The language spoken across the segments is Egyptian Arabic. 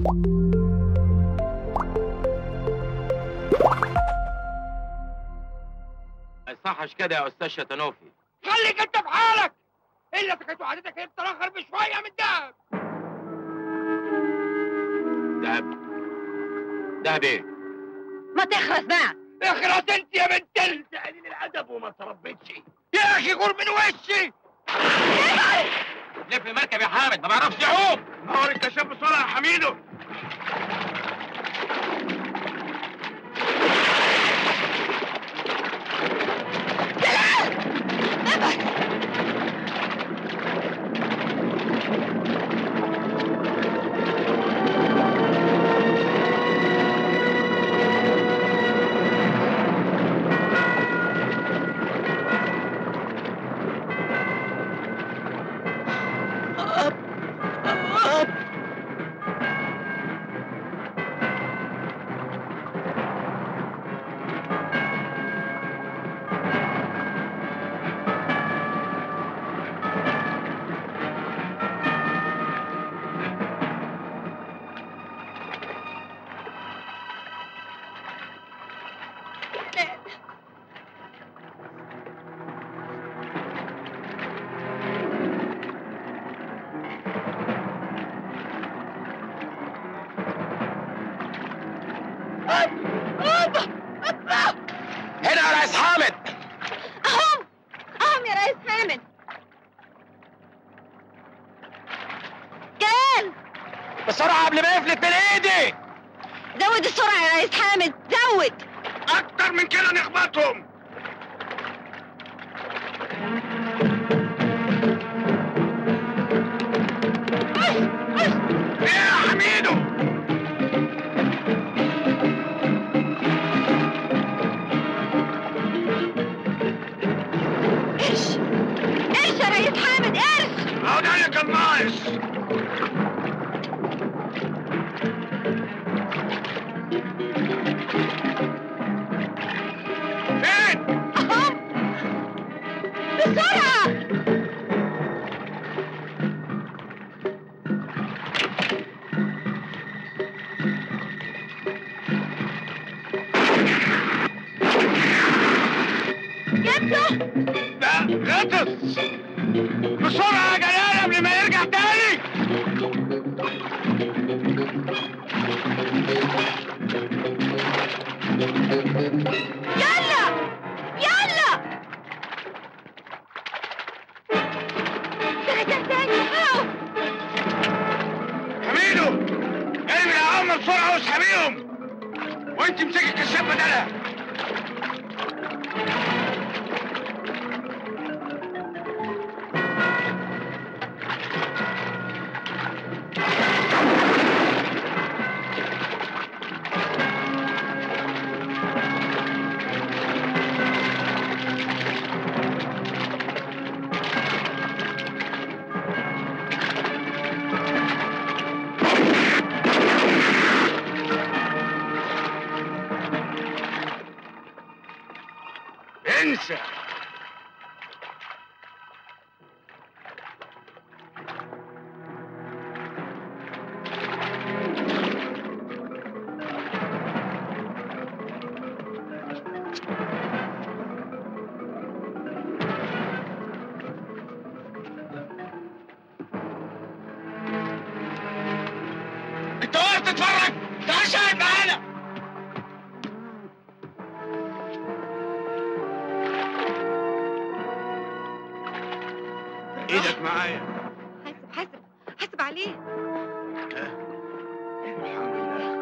ما يصحش كده يا استاذ شتنوفي خليك انت في حالك الا كانت وعدتك هي بترخر بشويه من الدهب دهب دهب ايه؟ ما تخرس بقى اخرس انت يا بنت ال- قليل الادب وما تربيتش يا اخي غور من وشي لف المركب يا حامد ما بعرفش يعوم نهار الكشاف بسرعه يا حميدو هنا يا ريس حامد اهم اهم يا ريس حامد كان بسرعه قبل ما يفلت من ايدي زود السرعة يا ريس حامد زود اكتر من كده نخبطهم ايه يا حميدو ايش ايش يا ريس حامد ايش اهو ده اللي كان ناقص فين اهم بسرعة جبته ده غطس بسرعة يا جلال قبل ما يرجع تاني يلا يلا رجع تاني أوه. حميدو ارمي العوامة بسرعة واسحبيهم وانت امسكي الكشاف بدلها انسى انت واقف تتفرج تعال شاهد معانا ايدك معايا حاسب حاسب حاسب عليه الحمد لله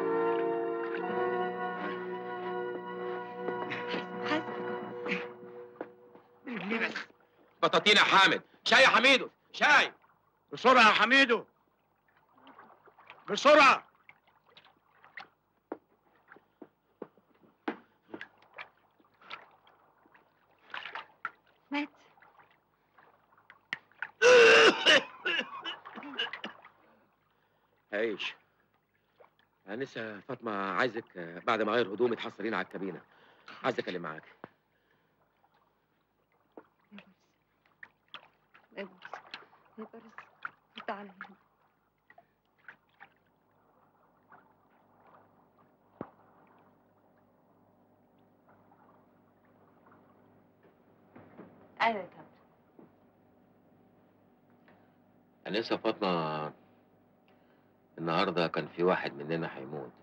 حاسب ليه بس بطاطين يا حامد شاي يا حميدو شاي بسرعة يا حميدو بسرعة مات عيش انسه فاطمه عايزك آه، بعد ما اغير هدومي تحصلين على الكابينه عايز اتكلم معاك ادرس ادرس تعال هنا ايوه يا كابتن أنسة فاطمة النهاردة كان في واحد مننا هيموت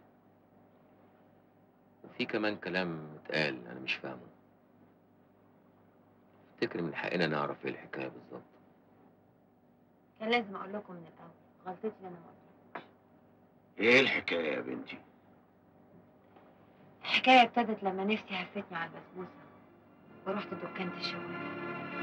وفي كمان كلام اتقال أنا مش فاهمه افتكر من حقنا نعرف ايه الحكاية بالظبط كان لازم اقول لكم من الاول غلطتي ان انا ما قلتلكمش. ايه الحكايه يا بنتي الحكايه ابتدت لما نفسي هفتني على البسبوسه ورحت دكانة الشوارع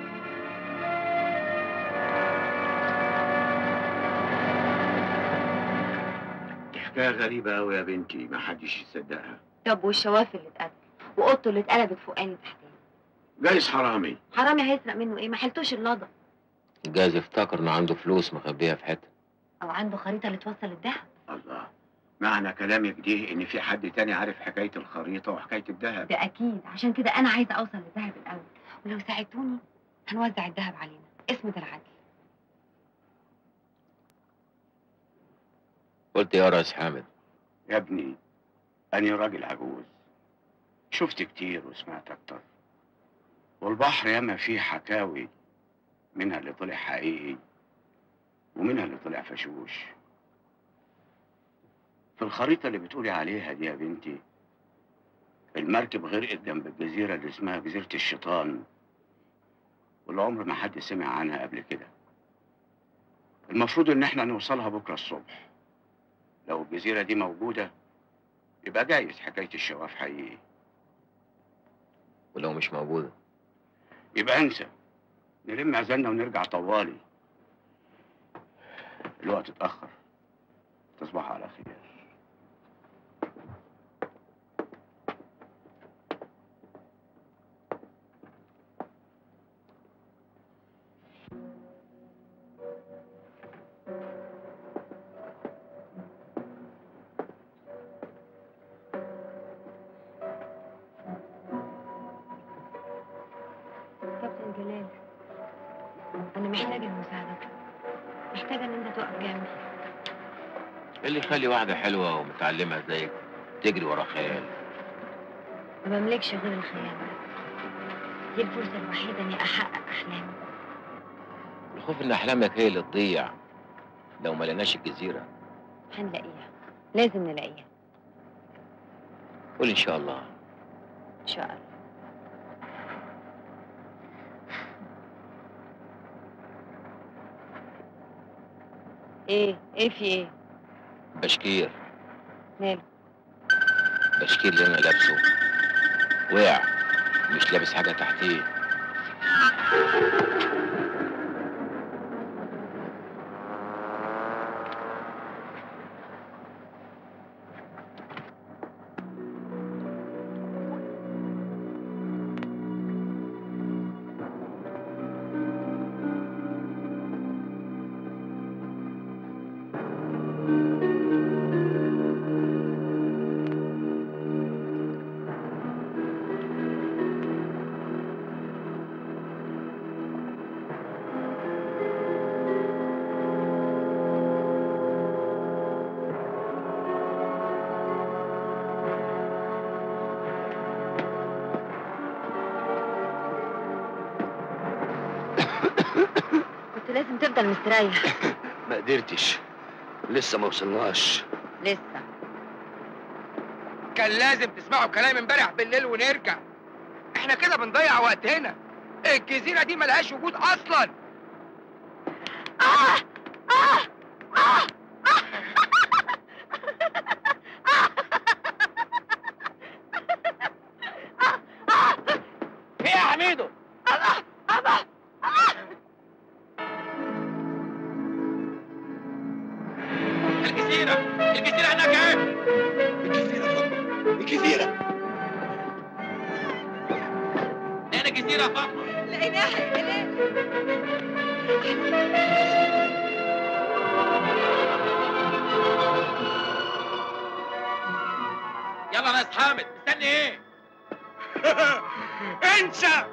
دي حكايه غريبه قوي يا بنتي ما حدش يصدقها طب والشواف اللي اتقتل واوضته اللي اتقلبت فوقاني تحتاني جايز حرامي حرامي هيسرق منه ايه ما حلتوش اللضا جايز افتكر إنه عنده فلوس مخبيها في حتة او عنده خريطه اللي توصل الذهب الله معنى كلامك دي ان في حد تاني عارف حكايه الخريطه وحكايه الذهب ده اكيد عشان كده انا عايزه اوصل للذهب الاول ولو ساعدتوني هنوزع الذهب علينا اسم ده العدل قلت يا ريس حامد يا ابني أنا راجل عجوز شفت كتير وسمعت أكتر والبحر ياما فيه حكاوي منها اللي طلع حقيقي ومنها اللي طلع فشوش في الخريطة اللي بتقولي عليها دي يا بنتي المركب غرقت جنب الجزيرة اللي اسمها جزيرة الشيطان واللي عمر ما حد سمع عنها قبل كده المفروض إن احنا نوصلها بكرة الصبح لو الجزيرة دي موجودة يبقى جايز حكاية الشواف حقيقي ولو مش موجودة يبقى انسى نلم عزلنا ونرجع طوالي الوقت اتأخر تصبح على خير كابتن جلال انا محتاجه لمساعدتك محتاجه ان انت تقف جنبي ايه اللي يخلي واحدة حلوة ومتعلمة زيك تجري ورا خيال ما بملكش غير الخيال بس دي الفرصه الوحيده اني احقق احلامي الخوف ان احلامك هي اللي تضيع لو ما لقيناش الجزيرة هنلاقيها لازم نلاقيها قول ان شاء الله ان شاء الله ايه ايه في ايه بشكير ماله بشكير اللي انا لابسه وقع مش لابس حاجة تحتيه كنت لازم تفضل مستريح ما قدرتش لسه ما وصلناش لسه كان لازم تسمعوا كلام امبارح بالليل ونرجع احنا كده بنضيع وقتنا الجزيرة دي ملهاش وجود اصلا آه! آه! آه! في ايه يا حميدو الجزيرة الجزيرة هناك اهي الجزيرة فاطمة الجزيرة هنا جزيرة يا فاطمة لقيناها يا جلال يلا يا ناس حامد مستني ايه انسى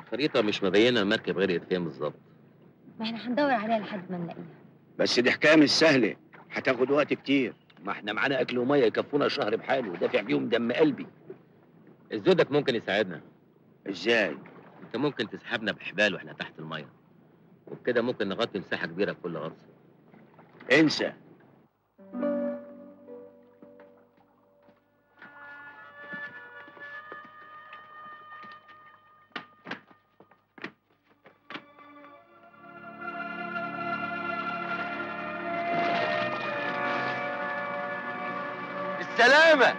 الخريطة مش مبينة المركب غرقت فين بالظبط ما احنا هندور عليها لحد ما نلاقيها بس دي حكايه مش سهله هتاخد وقت كتير ما احنا معانا اكل وميه يكفونا شهر بحاله ودافع بيهم دم قلبي الزودك ممكن يساعدنا ازاي انت ممكن تسحبنا بحبال واحنا تحت المية وبكده ممكن نغطي مساحة كبيرة بكل غطس انسى بالسلامة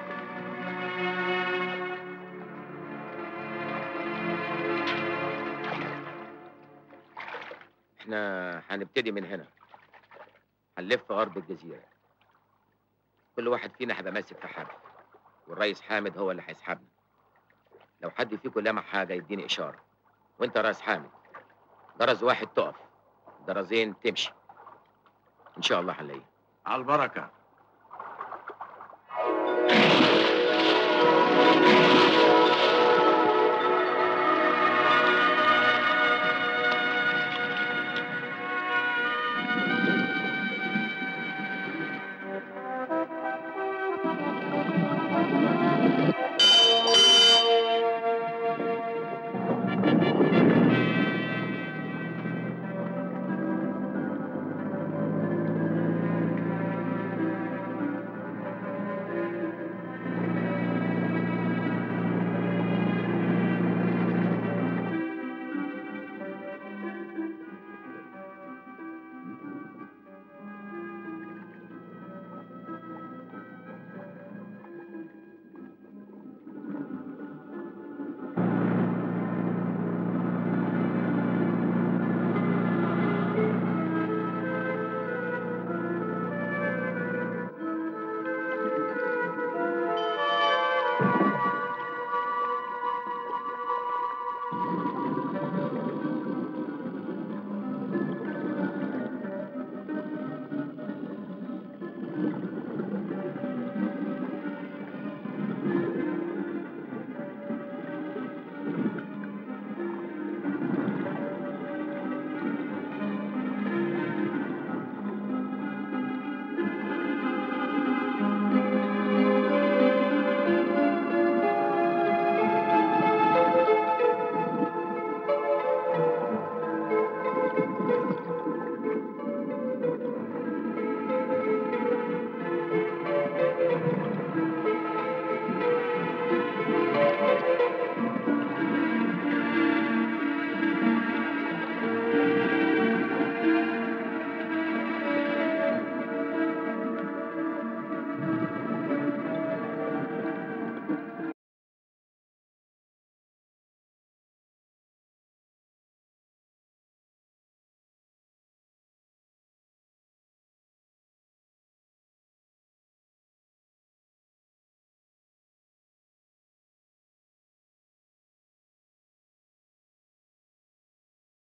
احنا هنبتدي من هنا هنلف غرب الجزيرة كل واحد فينا هيبقى ماسك في حاجة والريس حامد هو اللي هيسحبنا لو حد فيكم لمح حاجة يديني إشارة وأنت يا ريس حامد درز واحد تقف درزين تمشي إن شاء الله هنلاقيه على البركه